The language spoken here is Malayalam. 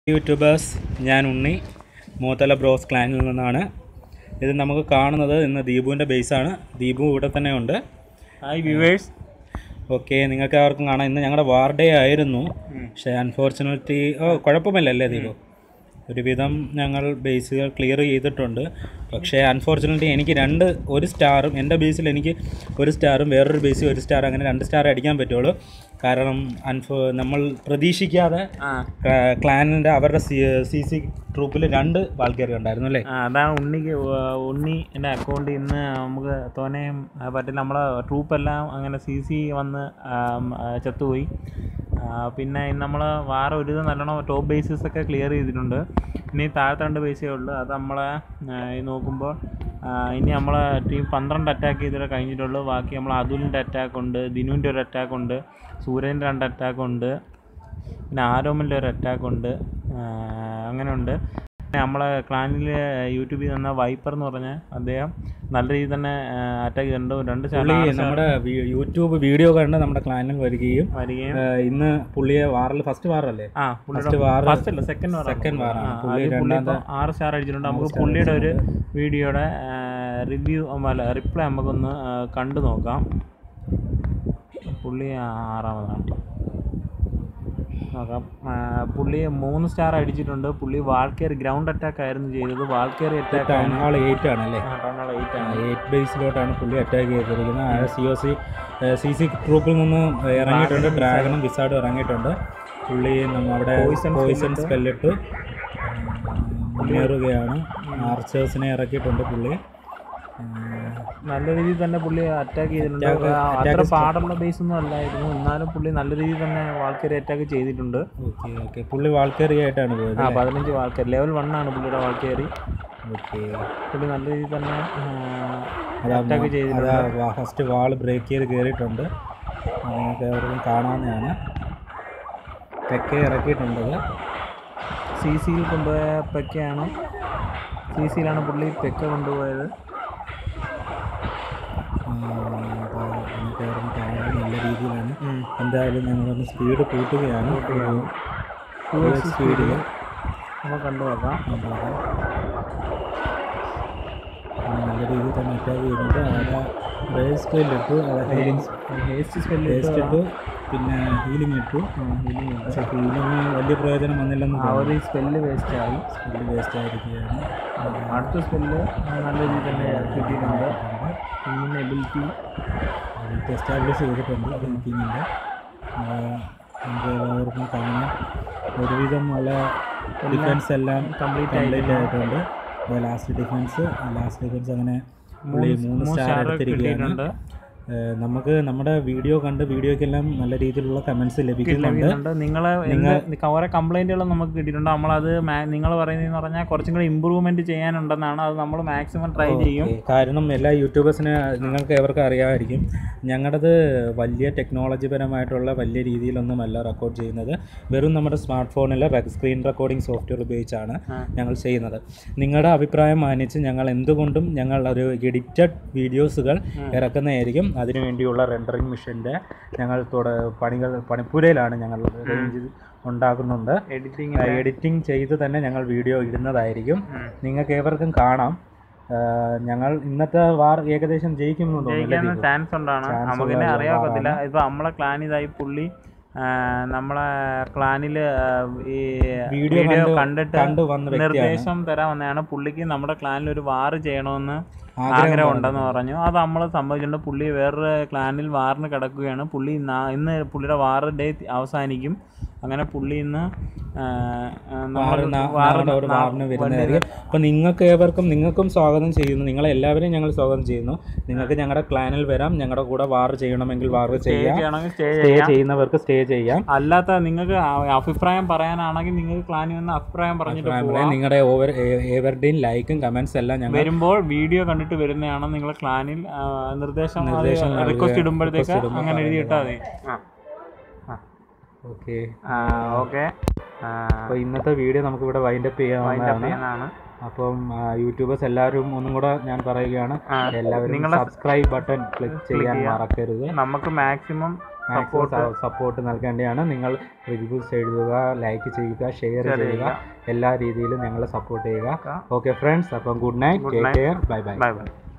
യൂട്യൂബേഴ്സ് ഞാൻ ഉണ്ണി മൂത്തല ബ്രോസ് ക്ലാനിൽ നിന്നാണ് ഇത് നമുക്ക് കാണുന്നത് ഇന്ന് ദീപുവിൻ്റെ ബേസാണ് ദീപു ഇവിടെ തന്നെ ഉണ്ട് ഹായ് വ്യൂവേഴ്സ് ഓക്കെ നിങ്ങൾക്ക് ആർക്കും കാണാം ഇന്ന് ഞങ്ങളുടെ വാർഡേ ആയിരുന്നു പക്ഷേ അൺഫോർച്ചുനേറ്റ്ലി ഓ കുഴപ്പമില്ലല്ലേ ദീപു ഒരുവിധം ഞങ്ങൾ ബേസുകൾ ക്ലിയർ ചെയ്തിട്ടുണ്ട് പക്ഷേ അൺഫോർച്ചുനേറ്റ്ലി എനിക്ക് രണ്ട് ഒരു സ്റ്റാറും എൻ്റെ ബേസിൽ എനിക്ക് ഒരു സ്റ്റാറും വേറൊരു ബേസിൽ ഒരു സ്റ്റാർ അങ്ങനെ രണ്ട് സ്റ്റാർ അടിക്കാൻ പറ്റുള്ളൂ കാരണം അൺഫോ നമ്മൾ പ്രതീക്ഷിക്കാതെ ക്ലാനിൻ്റെ അവരുടെ സി സി ട്രൂപ്പിൽ രണ്ട് ആൾക്കാർ ഉണ്ടായിരുന്നു അല്ലേ ആ, അതാണ് ഉണ്ണിക്ക് വ- ഉണ്ണി എൻ്റെ അക്കൗണ്ട് ഇന്ന് നമുക്ക് തോനെയും ആ, പറ്റില്ല നമ്മളെ ട്രൂപ്പെല്ലാം അങ്ങനെ സി സി വന്ന് ആം, ആ, ചത്തുപോയി ആ, പിന്നെ ഇന്ന് നമ്മൾ വേറെ ഒരു ഇത് നല്ലോണം ടോപ്പ് ബേസസ് ഒക്കെ ക്ലിയർ ചെയ്തിട്ടുണ്ട് ഇനി താഴത്തെ രണ്ട് ബേസേ ഉള്ളൂ അത് നമ്മളെ ആ, ഈ നോക്കുമ്പോൾ ആ, ഇനി നമ്മളെ ടീം പന്ത്രണ്ട് അറ്റാക്ക് ചെയ്തിട്ട് കഴിഞ്ഞിട്ടുള്ളൂ ബാക്കി നമ്മൾ അതുലിൻ്റെ അറ്റാക്ക് ഉണ്ട് ദിനുവിൻ്റെ ഒരു അറ്റാക്ക് ഉണ്ട് സൂര്യൻ്റെ രണ്ട് അറ്റാക്ക് ഉണ്ട് പിന്നെ ആരോമിൻ്റെ ഒരു അറ്റാക്ക് ഉണ്ട് ആ, അങ്ങനെ ഉണ്ട് പിന്നെ നമ്മളെ ക്ലാനിൽ യൂട്യൂബിൽ നിന്ന വൈപ്പർ എന്ന് പറഞ്ഞ അദ്ദേഹം നല്ല രീതിയിൽ തന്നെ അറ്റാക്ക് ചെയ്തിട്ടുണ്ട് രണ്ട് പുള്ളി ചാനൽ നമ്മുടെ വി- യൂട്യൂബ് വീഡിയോ കണ്ട് നമ്മുടെ ക്ലാനിൽ വരികയും വരികയും ആ, ഇന്ന് പുള്ളിയെ വാറിൽ ഫസ്റ്റ് വാറല്ലേ ആ ഫസ്റ്റ് പുള്ളിയുടെ വാർ ഫസ്റ്റ് അല്ല സെക്കൻഡ് വാർ സെക്കൻഡ് വാറാണ് ആ, പുള്ളി അതിൽ പുള്ളി രണ്ടാമത്തെ ഇപ്പോൾ ആറ് സ്റ്റാർ അടിച്ചിട്ടുണ്ട് നമുക്ക് പുള്ളിയുടെ ഒരു വീഡിയോയുടെ റിവ്യൂ അല്ല റിപ്ലൈ നമുക്കൊന്ന് ആ, കണ്ടു നോക്കാം പുള്ളി ആറാമതാണ് നോക്കാം ആ, പുള്ളി മൂന്ന് സ്റ്റാർ അടിച്ചിട്ടുണ്ട് പുള്ളി വാൾക്കേറി ഗ്രൗണ്ട് അറ്റാക്ക് ആയിരുന്നു ചെയ്തത് Valkyrie attack town hall eight ആണല്ലേ എയ്റ്റ് ആണ് എയ്റ്റ് ബേസിലോട്ടാണ് പുള്ളി അറ്റാക്ക് ചെയ്തിരിക്കുന്നത് ആ C O C C C ട്രൂപ്പിൽ നിന്ന് ഇറങ്ങിയിട്ടുണ്ട് ഡ്രാഗണും വിസാർഡും ഇറങ്ങിയിട്ടുണ്ട് പുള്ളി നമ്മ അവിടെ പോയിസൺ സ്പെല്ലിട്ട് മുന്നേറുകയാണ് ആർച്ചേഴ്സിനെ ഇറക്കിയിട്ടുണ്ട് പുള്ളി ഉം, നല്ല രീതിയിൽ തന്നെ പുള്ളി അറ്റാക്ക് ചെയ്തിട്ടുണ്ട് Attack- ആ, attack അത്ര പാടുള്ള ബേസ് ഒന്നും അല്ലായിരുന്നു എന്നാലും പുള്ളി നല്ല രീതിയിൽ തന്നെ വാൾക്കേറി അറ്റാക്ക് ചെയ്തിട്ടുണ്ട് ഓക്കെ ഓക്കെ പുള്ളി വാൾക്കേറി ആയിട്ടാണ് പോയത് ആ പതിനഞ്ച് വാൾക്കേറി ലെവൽ വൺ ആണ് പുള്ളിയുടെ വാൾക്കേറി ഓക്കെ പുള്ളി നല്ല രീതിയിൽ തന്നെ അതാ അറ്റാക്ക് ചെയ്തിട്ടുണ്ട് അതാ ഫസ്റ്റ് വാൾ ബ്രേക്ക് ചെയ്ത് കയറിയിട്ടുണ്ട് അത് നിങ്ങൾക്ക് എവർക്കും കാണാവുന്നതാണ് തെക്കേ ഇറക്കിയിട്ടുണ്ട് സി സിയിൽ കൊണ്ടുപോയ പെക്കയാണ് സി സിയിലാണ് പുള്ളി പെക്ക കൊണ്ടുപോയത് ആ, അതാ നിങ്ങൾക്ക് എവർക്കും കാണാൻ നല്ല രീതിയിലാണ് എന്തായാലും ഞങ്ങളൊന്ന് സ്പീഡ് കൂട്ടുകയാണ് സ്പീഡിൽ നമുക്ക് കണ്ടു നോക്കാം നല്ല രീതിയിൽ തന്നെ അറ്റാക്ക് ചെയ്യുന്നുണ്ട് അതാ വേസ്റ്റ് ഇട്ടു അതാ ഹീലിംഗ് ഹേസ്റ്റ് സ്പെല്ല് വേസ്റ്റ് ഇട്ടു പിന്നെ ഹീലിംഗ് ഇട്ടു പക്ഷേ ഹീലിംഗ് വലിയ പ്രയോജനം വന്നില്ലെന്ന് ആ ഒരു സ്പെല്ല് വേസ്റ്റ് ആയി സ്പീഡ് വേസ്റ്റ് ആയിരിക്കുകയാണ് അടുത്ത സ്പെല്ല് നല്ല രീതിയിൽ തന്നെ കിട്ടിയിട്ടുണ്ട് ഇങ്ങനെ എബിലിറ്റി എസ്റ്റാബ്ലിഷ് ചെയ്തിട്ടുണ്ട് ടീമിൻ്റെ നമുക്ക് എല്ലാവർക്കും കാണാൻ ഒരുവിധം നല്ല ഡിഫൻസ് എല്ലാം കംപ്ലീറ്റ് കംപ്ലീറ്റ് ആയിട്ടുണ്ട് ലാസ്റ്റ് ഡിഫൻസ് ലാസ്റ്റ് ഡിഫൻസ് അങ്ങനെ പുള്ളി മൂന്ന് സ്റ്റാർ എടുത്തിരിക്കുകയാണ് കിട്ടിയിട്ടുണ്ട് ഏഹ് നമുക്ക് നമ്മുടെ വീഡിയോ കണ്ട് വീഡിയോക്കെല്ലാം നല്ല രീതിയിലുള്ള കമൻസ് ലഭിക്കുന്നുണ്ട് ലഭിക്കുന്നുണ്ട് നിങ്ങളെ എന്ത് കുറെ കംപ്ലൈൻറ്റുകൾ നമുക്ക് കിട്ടിയിട്ടുണ്ട് നമ്മളത് നിങ്ങൾ പറയുന്നതെന്ന് പറഞ്ഞാൽ കുറച്ചും കൂടി ഇമ്പ്രൂവ്മെന്റ് ചെയ്യാനുണ്ടെന്നാണ് അത് നമ്മൾ മാക്സിമം ട്രൈ ചെയ്യും ഓക്കേ. കാരണം എല്ലാ യൂട്യൂബേഴ്സിനെ നിങ്ങൾക്ക് എവർക്ക് അറിയാമായിരിക്കും ഞങ്ങളുടേത് വലിയ ടെക്നോളജി പരമായിട്ടുള്ള വലിയ രീതിയിലൊന്നുമല്ല റെക്കോർഡ് ചെയ്യുന്നത് വെറും നമ്മുടെ സ്മാർട്ട് ഫോണിൽ സ്ക്രീൻ റെക്കോർഡിംഗ് സോഫ്റ്റ്വെയർ ഉപയോഗിച്ചാണ് ആ. ഞങ്ങൾ ചെയ്യുന്നത് നിങ്ങളുടെ അഭിപ്രായം മാനിച്ച് ഞങ്ങൾ എന്തുകൊണ്ടും ഞങ്ങൾ ഒരു എഡിറ്റഡ് വീഡിയോസുകൾ ഇറക്കുന്നതായിരിക്കും അതിനുവേണ്ടിയുള്ള റെൻഡറിങ് മിഷൻ്റെ ഞങ്ങൾ തുട പണികൾ പണിപ്പുരയിലാണ് ഞങ്ങൾ റേഞ്ച് ഉണ്ടാക്കുന്നുണ്ട് എഡിറ്റിംഗ് എഡിറ്റിംഗ് ചെയ്ത് തന്നെ ഞങ്ങൾ വീഡിയോ ഇടുന്നതായിരിക്കും നിങ്ങൾക്ക് ഏവർക്കും കാണാം ആ, ഞങ്ങൾ ഇന്നത്തെ വാർ ഏകദേശം ജയിക്കുമെന്ന് തോന്നുന്നു ജയിക്കാൻ ചാൻസ് ഉണ്ടാണ് Chance നമുക്കിനെ ഉള്ള അറിയാൻ ഇപ്പൊ നമ്മളെ ക്ലാൻ ഇതായി പുള്ളി ആ, നമ്മളെ ക്ലാനില് ഈ വീഡിയോ വീഡിയോ കണ്ട് കണ്ടിട്ട് കണ്ടു വന്ന വ്യക്തിയാണ് നിർദ്ദേശം തരാൻ വന്നതാണ് പുള്ളിക്ക് നമ്മുടെ ക്ലാനിൽ ഒരു വാർ ചെയ്യണമെന്ന് ആഗ്രഹം ആഗ്രഹം ഉണ്ടെന്ന് പറഞ്ഞു അത് നമ്മൾ സംഭവിച്ചിട്ടുണ്ട് പുള്ളി വേറൊരു ക്ലാനിൽ വാറിന് കിടക്കുകയാണ് പുള്ളി നാ- ഇന്ന് പുള്ളിയുടെ വാർ ഡേ അവസാനിക്കും അങ്ങനെ പുള്ളി ഇന്ന് ആ, ആ, നമ്മൾ വാറ് നാ- വാറ് നാളെ ഒരു നാ- വാറിന് വരുന്നതായിരിക്കും അപ്പം നിങ്ങൾക്ക് ഏവർക്കും നിങ്ങൾക്കും സ്വാഗതം ചെയ്യുന്നു നിങ്ങളെ എല്ലാവരെയും ഞങ്ങൾ സ്വാഗതം ചെയ്യുന്നു നിങ്ങൾക്ക് ഞങ്ങളുടെ ക്ലാനിൽ വരാം ഞങ്ങളുടെ കൂടെ വാർ ചെയ്യണമെങ്കിൽ വാർ ചെയ്യാം ചെയ്യണമെങ്കിൽ സ്റ്റേ സ്റ്റേ ചെയ്യുന്നവർക്ക് സ്റ്റേ ചെയ്യാം അല്ലാത്ത നിങ്ങൾക്ക് ആ- അഭിപ്രായം പറയാനാണെങ്കിൽ നിങ്ങൾക്ക് ക്ലാനിൽ നിന്ന് അഭിപ്രായം പറഞ്ഞിട്ട് അതുപോലെ നിങ്ങളുടെ ഓവർ ഏവരുടെയും ലൈക്കും കമൻസ് എല്ലാം ഞങ്ങൾ വരുമ്പോൾ വീഡിയോ കണ്ടിട്ട് വരുന്നതാണ് നിങ്ങൾ ക്ലാനിൽ ആ, നിർദ്ദേശം നിർദ്ദേശം നൽകുക. റിക്വസ്റ്റ് ഇടുമ്പോഴത്തേക്ക് request ഇടുമ്പോൾ അങ്ങനെ എഴുതിയിട്ടാൽ മതി ഓക്കെ ഓക്കെ അപ്പോൾ ഇന്നത്തെ വീഡിയോ നമുക്ക് ഇവിടെ വൈൻഡപ്പ് ചെയ്യാവുന്നതാണ് ചെയ്യാനാണ് അപ്പം യൂട്യൂബേഴ്സ് എല്ലാവരും ഒന്നും കൂടെ ഞാൻ പറയുകയാണ് ആ, എല്ലാവരും നിങ്ങളെ- സബ്സ്ക്രൈബ് ബട്ടൺ ക്ലിക്ക് ചെയ്യാൻ ചെയ്യാം. മറക്കരുത് നമുക്ക് മാക്സിമം മാക്സിമം സപ്പോർട്ട് നൽകേണ്ടതാണ് നിങ്ങൾ റിവ്യൂസ് എഴുതുക ലൈക്ക് ചെയ്യുക ഷെയർ ചെയ്യുക എല്ലാ രീതിയിലും ഞങ്ങളെ സപ്പോർട്ട് ചെയ്യുക ഓക്കെ ഫ്രണ്ട്സ് അപ്പം good night take care bye bye bye by